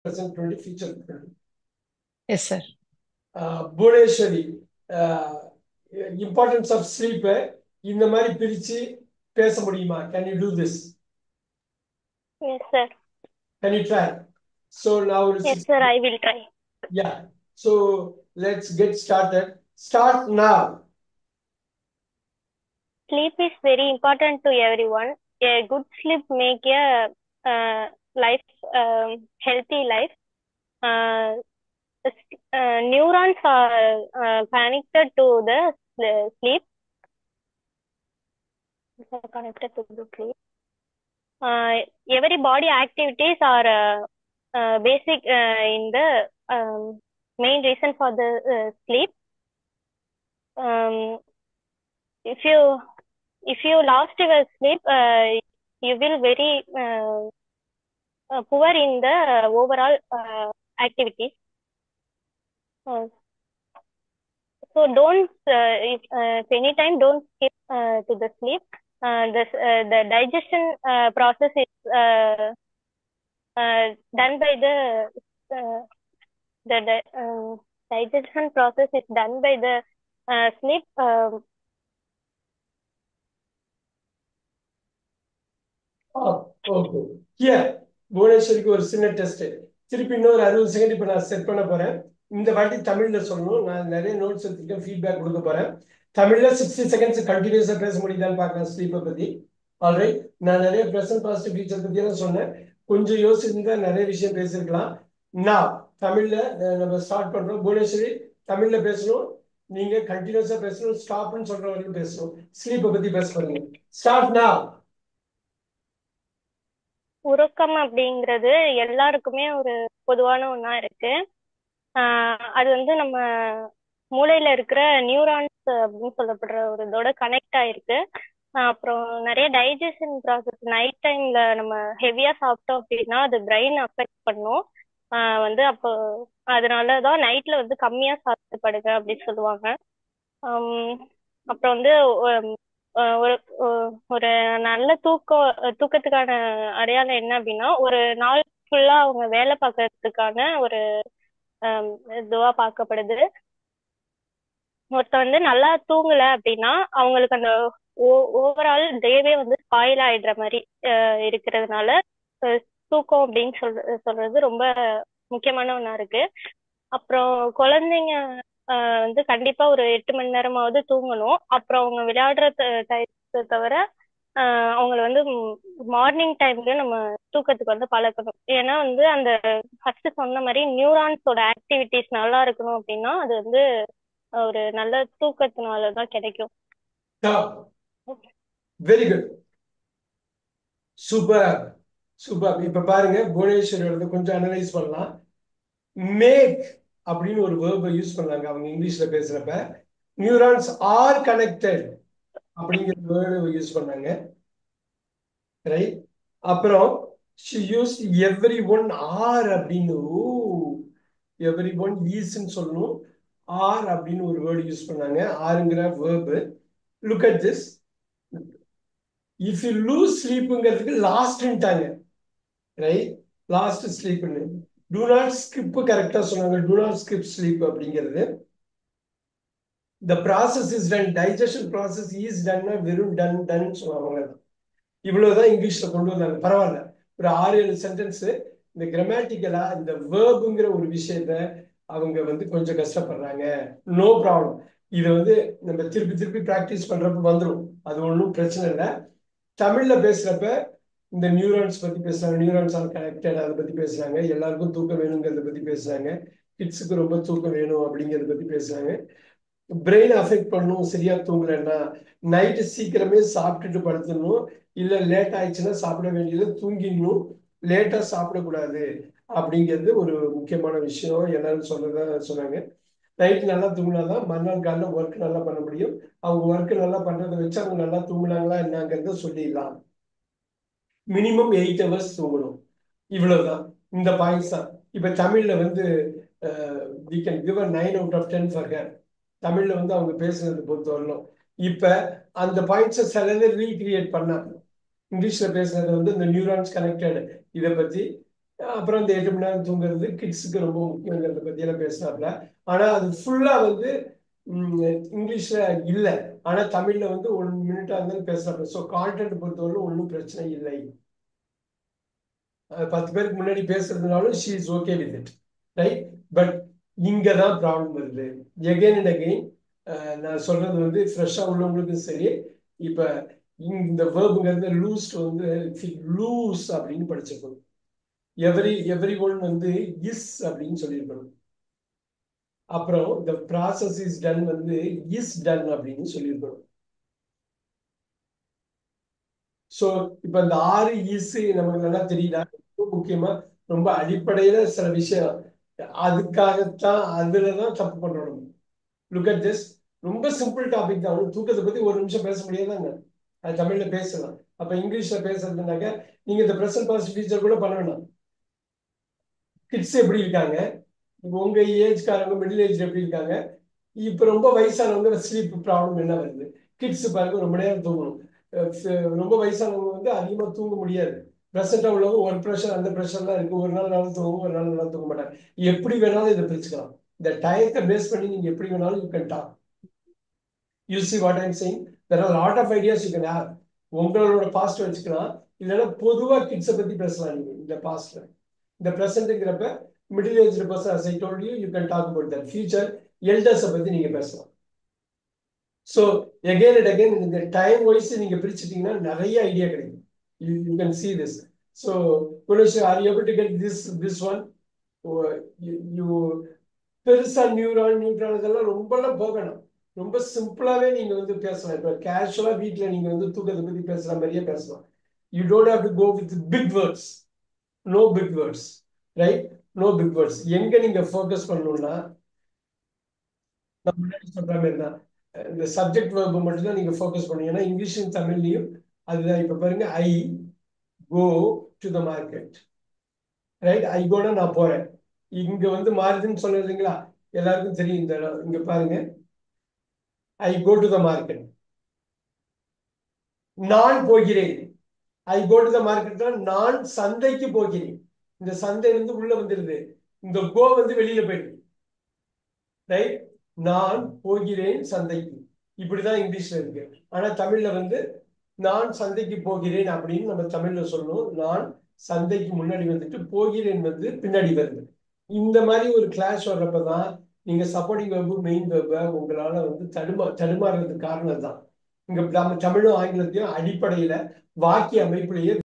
present 20 future 20 Yes, sir. uh, Bhuvaneshwari importance of sleep இந்த மாதிரி பிரிச்சு பேச முடியுமா can you do this Yes, sir. Can you try so நான் Yes, sir. I will try. Yeah so let's get started start now Sleep is very important to everyone. A good sleep make a uh, life um, healthy life. Uh, s- uh, neurons are uh, connected to the s- sleep. Are connected to the sleep. Uh, every body activities are uh, uh, basic uh, in the um, main reason for the uh, sleep. Um, if you if you lost your sleep, uh, you will very uh, uh, poor in the overall uh, activities. Uh, so don't uh, if, uh, if anytime don't skip uh, to the sleep. Uh, the uh, the digestion uh, process is uh, uh, done by the uh, the di- uh, digestion process is done by the uh, sleep. um okay here புவனேஸ்வரிக்கு ஒரு சின்ன test திருப்பி இன்னொரு அறுபது second இப்போ நான் set பண்ண போறேன் இந்த வாட்டி தமிழ்ல சொல்லணும் நான் நிறைய நோட்ஸ் எடுத்துருக்கேன் ஃபீட்பேக் கொடுக்க போறேன் தமிழ்ல சிக்ஸ்டி செகண்ட்ஸ் கண்டினியூஸா பேச முடியுதான்னு பார்க்கலாம் ஸ்லீப்பை பத்தி ஆல்ரைட் நான் நிறைய ப்ரெசன்ட் பாசிட்டிவ் ஃபீச்சர் பத்தி எல்லாம் சொன்னேன் கொஞ்சம் யோசிச்சிருந்தா நிறைய விஷயம் பேசியிருக்கலாம் நான் தமிழ்ல அஹ், நம்ம ஸ்டார்ட் பண்றோம் புவனேஸ்வரி தமிழ்ல பேசணும் நீங்க கண்டினியூஸா பேசணும் ஸ்டாப்னு சொல்ற வரைக்கும் பேசணும் ஸ்லீப்பை பத்தி பேச போறீங்க ஸ்டார்ட் now உறக்கம் அப்படிங்கிறது எல்லாருக்குமே ஒரு பொதுவான ஒண்ணா இருக்கு ஆஹ் அது வந்து நம்ம மூளையில இருக்கிற நியூரான்ஸ் அப்படின்னு சொல்லப்படுற ஒரு இதோட கனெக்ட் ஆயிருக்கு ஆஹ் அப்புறம் நிறைய டைஜஷன் ப்ராசஸ் நைட் டைம்ல நம்ம ஹெவியா சாப்பிட்டோம் அப்படின்னா அது பிரெயின் அஃபெக்ட் பண்ணும் ஆஹ் வந்து அப்போ அதனாலதான் நைட்ல வந்து கம்மியா சாப்பிட்டு படுங்க அப்படின்னு சொல்லுவாங்க ஆம், அப்புறம் வந்து ஒ- அஹ் ஒரு ஒ- ஒரு நல்ல தூக்கம் தூக்கத்துக்கான அடையாளம் என்ன அப்படின்னா ஒரு நாள் ஃபுல்லா அவங்க வேலை பார்க்கறதுக்கான ஒரு ஆம், இதுவா பார்க்கப்படுது ஒருத்தர் வந்து நல்லா தூங்கல அப்படின்னா அவங்களுக்கு அந்த ஓவரால் டேவே வந்து ஸ்பாயில் ஆயிடுற மாதிரி அஹ், இருக்கிறதுனால அஹ், தூக்கம் அப்படின்னு சொல்ற சொல்றது ரொம்ப முக்கியமான ஒண்ணா இருக்கு அப்புறம் குழந்தைங்க ஆஹ் வந்து கண்டிப்பா ஒரு எட்டு மணி நேரமாவது தூங்கணும் அப்புறம் அவங்க விளையாடுற டயத்தை தவிர ஆஹ் அவங்கள வந்து மார்னிங் டைம்ல நம்ம தூக்கத்துக்கு வந்து பழக்கணும் ஏன்னா வந்து அந்த ஃபர்ஸ்ட் சொன்ன மாதிரி நியூரான்ஸோட ஆக்டிவிட்டிஸ் நல்லா இருக்கணும் அப்படின்னா அது வந்து ஒரு நல்ல தூக்கத்தினால தான் கிடைக்கும் வெரி குட் சூப்பர் சூப்பர் இப்ப பாருங்க புவனேஸ்வரியோட கொஞ்சம் அனலைஸ் பண்ணலாம் மேக் அப்படின்னு ஒரு வேர்பை யூஸ் பண்ணாங்க அவங்க இங்கிலீஷ்ல பேசுறப்ப நியூரான்ஸ் ஆர் கனெக்டட் அப்படிங்கிற வேர்டு யூஸ் பண்ணாங்க ரைட் அப்புறம் she use every one are அப்படின்னு எவ்ரி ஒன் ஈஸ்ன்னு சொல்லணும் ஆர் அப்படின்னு ஒரு வேர்டு யூஸ் பண்ணாங்க ஆருங்கிற verb look at this if you lose ஸ்லீப்புங்கிறதுக்கு லாஸ்ட்ன்ட்டாங்க ரைட் லாஸ்ட் ஸ்லீப்னு டூ நாட் ஸ்கிப் கரெக்டாக சொன்னாங்க டூ நாட் ஸ்கிப் ஸ்லீப் அப்படிங்கிறது the process is done digestion process is டன்னா வெறும் டன் டன் சொல்லுவாங்க இவ்வளவுதான் இங்கிலீஷ்ல கொண்டு வந்தாங்க பரவாயில்ல ஒரு ஆறு ஏழு சென்டென்ஸ் இந்த கிராமட்டிக்கலா இந்த வேர்புங்கிற ஒரு விஷயத்த அவங்க வந்து கொஞ்சம் கஷ்டப்படுறாங்க நோ ப்ராப்ளம் இதை வந்து நம்ம திருப்பி திருப்பி ப்ராக்டிஸ் பண்றப்ப வந்துடும் அது ஒன்றும் பிரச்சனை இல்லை தமிழ்ல பேசுறப்ப இந்த நியூரான்ஸ் பத்தி பேசுறாங்க நியூரான்ஸ் ஆர் கனெக்டட் அதை பத்தி பேசுறாங்க எல்லாருக்கும் தூக்கம் வேணுங்கிறத பத்தி பேசுறாங்க கிட்ஸுக்கு ரொம்ப தூக்கம் வேணும் அப்படிங்கிறத பத்தி பேசுறாங்க பிரெயின் அஃபெக்ட் பண்ணும் சரியா தூங்கலைன்னா நைட்டு சீக்கிரமே சாப்பிட்டுட்டு படுத்துடணும் இல்ல லேட் ஆயிடுச்சுன்னா சாப்பிட வேண்டியது தூங்கிடணும் லேட்டா சாப்பிடக்கூடாது அப்படிங்கிறது ஒரு முக்கியமான விஷயம் எல்லாரும் சொன்னதா சொன்னாங்க நைட் நல்லா தூங்கினாதான் மறுநாள் காலைல ஒர்க் நல்லா பண்ண முடியும் அவங்க ஒர்க் நல்லா பண்றதை வச்சு அவங்க நல்லா தூங்குனாங்களா என்னங்கிறத சொல்லிடலாம் மினிமம் எயிட் ஹவர்ஸ் தூங்கணும் இவ்வளவுதான் இந்த பாயிண்ட்ஸ் தான் இப்ப தமிழ்ல வந்து we can give a nine out of ten for her தமிழ்ல வந்து அவங்க பேசுனது பொறுத்த வரணும் இப்ப அந்த பாயிண்ட்ஸை சிலதை ரீக்ரியேட் பண்ணாங்க இங்கிலீஷ்ல பேசுனது வந்து இந்த நியூரான்ஸ் கனெக்டட் இதை பத்தி அப்புறம் இந்த எட்டு மணி நேரம் தூங்குறது கிட்ஸுக்கு ரொம்ப முக்கியங்கிறத பத்தி எல்லாம் பேசினாப்ல ஆனா அது ஃபுல்லா வந்து ம், இங்கிலீஷ்ல இல்ல ஆனா தமிழ்ல வந்து ஒன் மினிட்டா இருந்தாலும் பேசுறாங்க ஸோ கான்டென்ட் பொறுத்தவரை ஒன்றும் பிரச்சனை இல்லை அஹ் பத்து பேருக்கு முன்னாடி பேசுறதுனாலும் she is okay with it right but இங்க தான் ப்ராப்ளம் வருது எகைன் அண்ட் அகைன் நான் சொல்றது வந்து ஃப்ரெஷ்ஷா உள்ளவங்களுக்கும் சரி இப்ப இந்த வேர்புங்கிறது லூஸ் வந்து லூஸ் அப்படின்னு படிச்சிருக்கணும் எவ்ரி எவ்ரி ஒன் வந்து இஸ் அப்படின்னு சொல்லியிருக்கணும் அப்புறம் the process is done வந்து இஸ் டன் அப்படின்னு சொல்லியிருக்கணும் ஸோ இப்போ இந்த ஆறு இஸ் நமக்கு நல்லா தெரியுதா ரொம்ப முக்கியமா ரொம்ப அடிப்படையில சில விஷயம் அதுக்காகத்தான் அதுல தான் தப்பு பண்றோம் லுக் அட் திஸ் ரொம்ப சிம்பிள் டாபிக் தான் ஒண்ணும் தூக்கத்தை பத்தி ஒரு நிமிஷம் பேச முடியாதாங்க அது தமிழ்ல பேசலாம் அப்ப இங்கிலீஷ்ல பேசுறதுனாக்க நீங்க இந்த ப்ரெசன்ட் பாசிட்டிவ் ஃபீச்சர் கூட பண்ண வேணாம் கிட்ஸ் எப்படி இருக்காங்க இப்ப உங்க ஏஜ்காரங்க மிடில் ஏஜ் எப்படி இருக்காங்க இப்ப ரொம்ப வயசானவங்க ஸ்லீப் ப்ராப்ளம் என்ன வருது கிட்ஸ் பாருங்க ரொம்ப நேரம் தூங்கணும் அஹ் ஃப- ரொம்ப வயசானவங்க வந்து அதிகமா தூங்க முடியாது ப்ரெசண்டா உள்ளவங்க ஒரு ப்ரெஷர் அந்த ப்ரெஷர்லாம் இருக்கு ஒரு நாள் நல்லா தூங்குவோம் ஒரு நாள் நல்லா தூங்க மாட்டாங்க எப்படி வேணாலும் இதை பிரிச்சுக்கலாம் இந்த டயத்தை பேஸ் பண்ணி நீங்க எப்படி வேணாலும் you can talk you see what I'm saying there are lot of ideas you can have உங்களோட பாஸ்ட் வச்சுக்கலாம் இல்லைன்னா பொதுவா கிட்ஸை பத்தி பேசலாம் நீங்க இந்த பாஸ்ட்ல இந்த ப்ரெசன்ட்ங்கிறப்ப மிடில் ஏஜ்ல person as I told you you can talk about that future எல்டர்ஸை பத்தி நீங்க பேசலாம் ஸோ எகைன் அண்ட் அகைன் இந்த டைம் வைஸ் நீங்க பிரிச்சுட்டீங்கன்னா நிறைய ஐடியா கிடைக்கும் you you can see this so Gunesh are able to get this this one you பெருசா நியூரான் நியூட்ரான் இதெல்லாம் ரொம்பலாம் போக வேணாம் ரொம்ப சிம்பிளாவே நீங்க வந்து பேசலாம் இப்போ கேஷுவலா வீட்ல நீங்க வந்து தூக்கத்தை பத்தி பேசுற மாதிரியே பேசலாம் you don't have to go with big words no big words right no big words எங்க நீங்க ஃபோக்கஸ் பண்ணணும்னா நான் முன்னாடி சொல்ற மாதிரி தான் அஹ் இந்த சப்ஜெக்ட் வேர்பு மட்டும் தான் நீங்க ஃபோக்கஸ் பண்ணீங்கன்னா இங்கிலீஷும் தமிழ்லையும் அதுதான் இப்ப பாருங்க I go to the market right I gonna நான் போறேன் இங்க வந்து மாறுதுன்னு சொன்னது இல்லைங்களா எல்லாருக்கும் தெரியும் இந்த இடம். இங்க பாருங்க I go to the market நான் போகிறேன் ஐ கோ டு த மார்க்கெட்னா நான் சந்தைக்கு போகிறேன் இந்த சந்தை வந்து உள்ள வந்துருது இந்த கோ வந்து வெளியில போயிடுது ரைட் நான் போகிறேன் சந்தைக்கு இப்படிதான் இங்கிலீஷ்ல இருக்கு ஆனா தமிழ்ல வந்து நான் சந்தைக்கு போகிறேன் அப்படின்னு நம்ம தமிழ்ல சொல்லணும் நான் சந்தைக்கு முன்னாடி வந்துட்டு போகிறேன் வந்து பின்னாடி வருது இந்த மாதிரி ஒரு கிளாஷ் வர்றப்பதான் நீங்க சப்போர்ட்டிங் வெர்பு மெயின் வெர்பை உங்களால வந்து தடுமா தடுமாறுறதுக்கு காரணம் தான் இங்க நம்ம தமிழும் ஆங்கிலத்தையும் அடிப்படையில வாக்கிய அமைப்பிலேயே